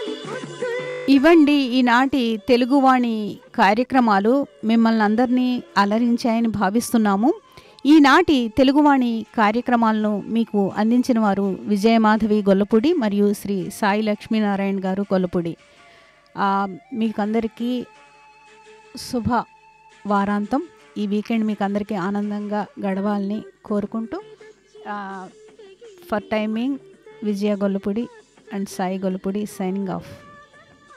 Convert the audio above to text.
ఇవండి ఈనాటి తెలుగువాణి కార్యక్రమాలు మిమ్మల్ని అందరినీ అలరించాయని భావిస్తున్నాము ఈనాటి తెలుగువాణి కార్యక్రమాలను మీకు అందించిన వారు విజయమాధవి గొల్లపూడి మరియు శ్రీ సాయి లక్ష్మీనారాయణ గారు గొల్లపూడి ఆ, మీకు అందరికీ శుభ వారాంతం ఈ వీకెండ్ మీకు అందరికీ ఆనందంగా గడవాలని కోరుకుంటూ for timing Vijaya Gollapudi and Sai Gollapudi signing of